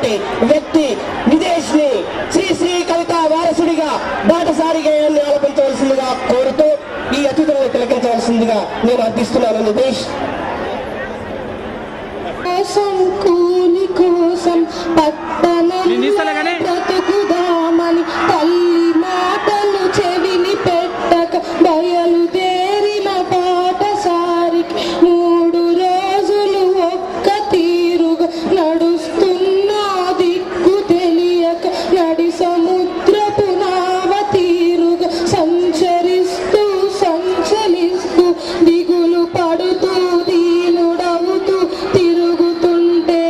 ఉన్నటువంటి వ్యక్తి విదేశ్ ని శ్రీ శ్రీ కవిత వారసుడిగా బాటసారి గేయాన్ని ఆలపించవలసిందిగా కోరుతూ ఈ అతిథులను తిలకించవలసిందిగా నేను అర్థిస్తున్నాను నితేష్ కోసం కూలి కోసం పట్టణం బ్రతుకుదామని తల్లి మాటలు చెవిని పెట్టక బయలుదేరిన పాటసారికి మూడు రోజులు ఒక్క తీరుగా నడుస్తున్న దిక్కు తెలియక నడి సముద్రపు నావ తీరుగా సంచరిస్తూ సంచలిస్తూ దిగులు పడుతూ దీనుడవుతూ తిరుగుతుంటే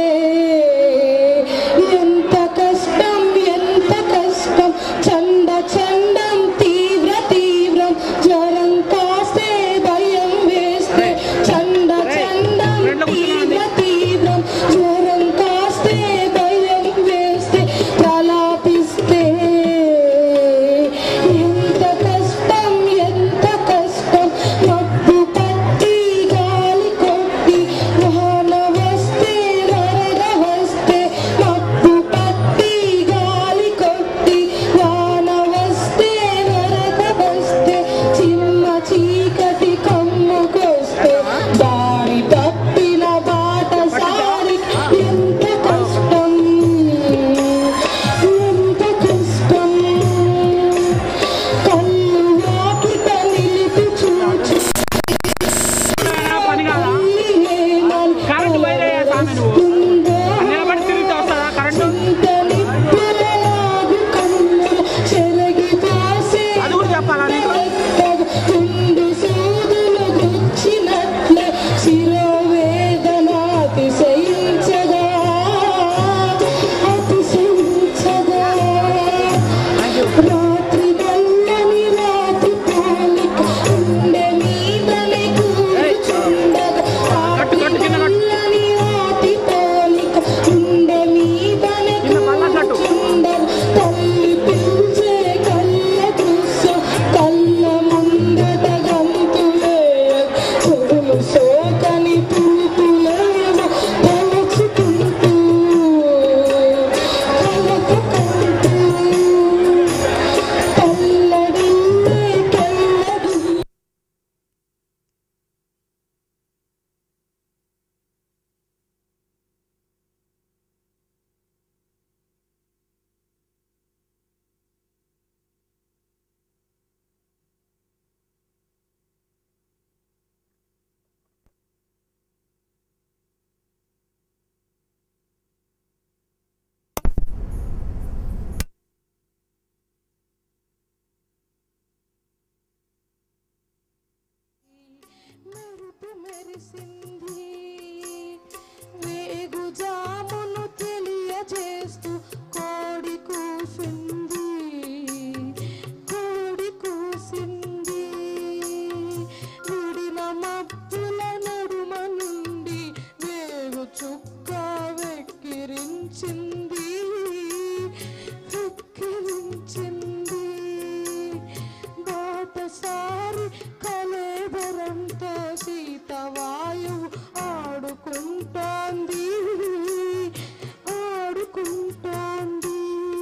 ఎంత కష్టం ఎంత కష్టం చండ చండం తీవ్ర తీవ్రం జ్వరం కాస్తే భయం వేస్తే చండ చండం తీవ్ర తీవ్రం జ్వరం కాస్తే భయం వేస్తే ప్రలాపిస్తే ఎంత కష్టం ఎంత కష్టం మబ్బు పట్టి గాలి కొట్టి వాన వస్తే వరద వస్తే మబ్బు పట్టి గాలి కొట్టి వాన వస్తే వరద వస్తే చిన్న చీకటి కమ్ముకొస్తే దారి తప్పిన బాట సారి ఎంత కష్టం ఎంత కష్టం కళ్ళు వాకిట నిలిపి చూచి కరెంట్ వైర్ అయ్యా స్వామి నువ్వు నిలబడి తిరిగితే వస్తుందా కరెంటు అది కూడా చెప్పాలా నీకు రెండు సూదులు గుచ్చినట్లే శిరోవేదన అతిశయించగా అతిశయించగా రాత్రి నల్లని రాత్రి పోలిక ఉండే మీదనే కూర్చుండగా కట్టు, కట్టు, కింద కట్టు. నల్లని రాతి పోలిక ఉండే మీదనే కింద మళ్ళా కట్టు. కూర్చుండగా తల్లి పిలిచే కళ్ళ చూసా కళ్ళ ముందట గంతులే చెవులు సోకని పూపులేమో తలచుకుంటూ కలకకంటూ తల్లడిల్లే కళ్ళదు మెరుపు మెరిసింది వేగుజామును తెలియజేస్తూ కోడి కూసింది కోడి కూసింది విడిన మబ్బుల నడుమ నుండి వేగు చుక్క వెక్కిరించింది వెక్కిరించింది బాటసారి కలేబరంతో సీతవాయువు ఆడుకుంటోంది ఆడుకుంటోంది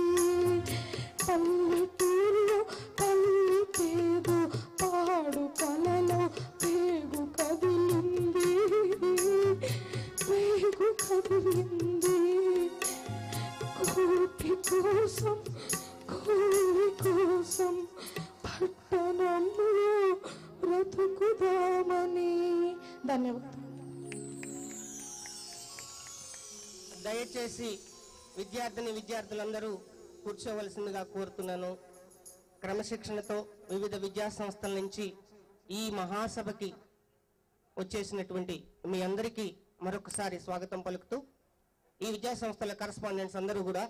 పల్లెటూరులో పల్లి పేగు పాడు కలలో పేగు కదిలింది పేగు కదిలింది కోటి కోసం కోడి కోసం పట్టణంలో బ్రతుకుదామని ధన్యవాదాలు దయచేసి విద్యార్థిని విద్యార్థులందరూ కూర్చోవలసిందిగా కోరుతున్నాను క్రమశిక్షణతో వివిధ విద్యా సంస్థల నుంచి ఈ మహాసభకి వచ్చేసినటువంటి మీ అందరికీ మరొకసారి స్వాగతం పలుకుతూ ఈ విద్యా సంస్థల కరస్పాండెంట్స్ అందరూ కూడా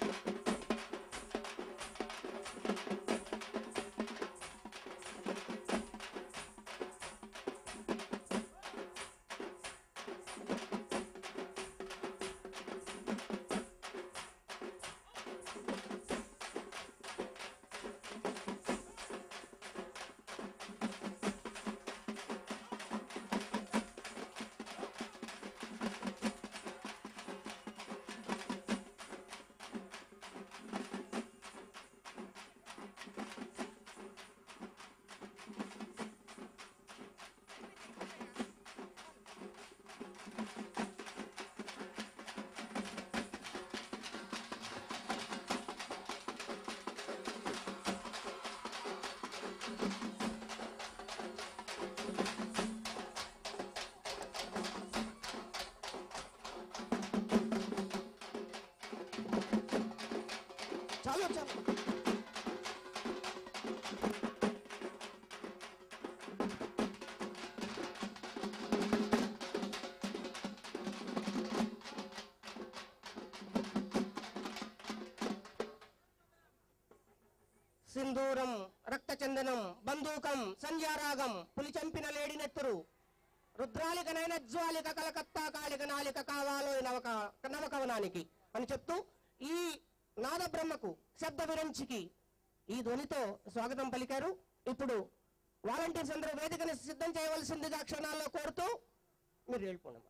చాలు చాలు సింధూరం రక్తచందనం బందూకం సంధ్యారాగం పులి చంపిన లేడి నెత్తురు రుద్రాలిక నైనజ్వాలిక కలకత్తా కాళిక నాలిక కావాలో ఈ నవక నవకవనానికి అని చెప్తూ ఈ నాద బ్రహ్మకు శబ్ద విరంచికి ఈ ధ్వనితో స్వాగతం పలికారు ఇప్పుడు వాలంటీర్స్ అందరూ వేదికను సిద్ధం చేయవలసిందిగా క్షణాల్లో కోరుతూ మీరు వెళ్ళిపోండి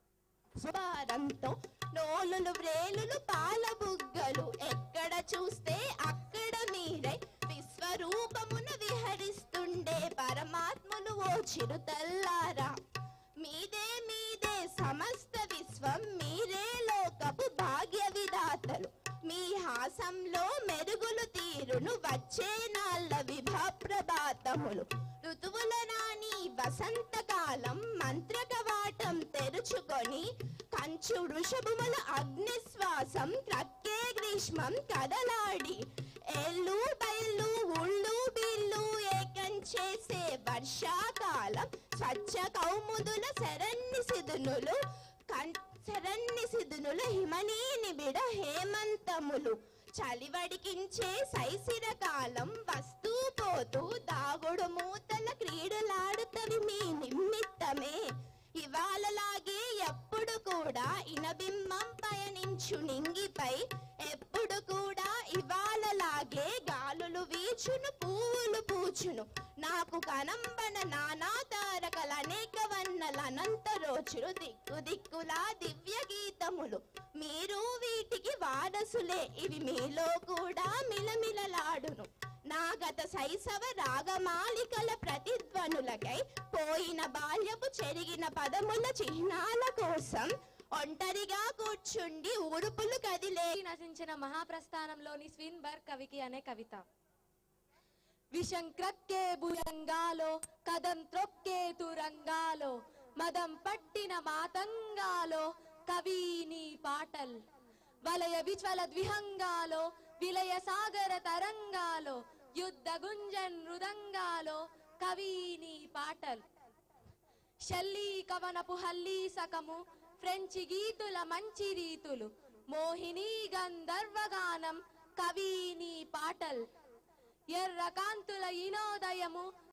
సుబారంతో నోలులు వ్రేలులు పాల బుగ్గలు ఎక్కడ చూస్తే అక్కడ మీరే విశ్వరూపమున విహరిస్తుండే పరమాత్ములు ఓ చిరుతల్లారా మీదే మీదే సమస్త విశ్వం మీరే లోకపు భాగ్య విధాతలు మీ హాసంలో మెరుగులు తీరును వచ్చే నాళ్ళ విభ ప్రభాతములు ఋతువుల రాణి వసంతకాలం మంత్రకవాటం తెరుచుకొని కంచు వృషభముల అగ్నిశ్వాసం క్రక్కే గ్రీష్మం కదలాడి ఏళ్ళు బయళ్ళు ఉళ్ళు బిల్లు ఏకం చేసే వర్షాకాలం స్వచ్ఛ కౌముదుల శరణ్య సిదునులు కన్- శరణ్య సిదునుల హిమనీ నిబిడ హేమంతములు చలివడికించే శైశిర కాలం వస్తూ పోతూ దాగుడు మూతల క్రీడలాడుతవి మీ నిమిత్తమే ఇవాళలాగే ఎప్పుడు కూడా ఇనబింబం పయనించు నింగిపై ఎప్పుడు కూడా ఇవాళలాగే గాలులు వీచును పువ్వులు పూచును నాకు కనంబన నానా తారకల అనేక వన్నల అనంత రోజులు దిక్కు దిక్కులా దివ్య గీతములు మీరు వీటికి వారసులే ఇవి మీలో కూడా మిలమిలలాడును నా గత శైశవ రాగమాలికల ప్రతిధ్వనులకై పోయిన బాల్యపు చెరిగిన పదముల చిహ్నాల కోసం ఒంటరిగా కూర్చుండి ఉడుపులు కదిలే నశించిన మహాప్రస్థానంలోని స్విన్బర్గ్ కవికి అనే కవిత విషం క్రక్కే భుజంగాలో కదం త్రొక్కే తురంగాలో మదం పట్టిన మాతంగాలో కవి నీ పాటల్ వలయ విజ్వల ద్విహంగాలో విలయ సాగర తరంగాలో యుద్ధ గుంజన్ మృదంగాలో కవి నీ పాటల్ షల్లీ కవనపు హల్లీ సకము ఫ్రెంచి గీతుల మంచి రీతులు మోహిని గంధర్వగానం కవి నీ పాటల్ ఎర్ర కాంతుల ఇనోదయము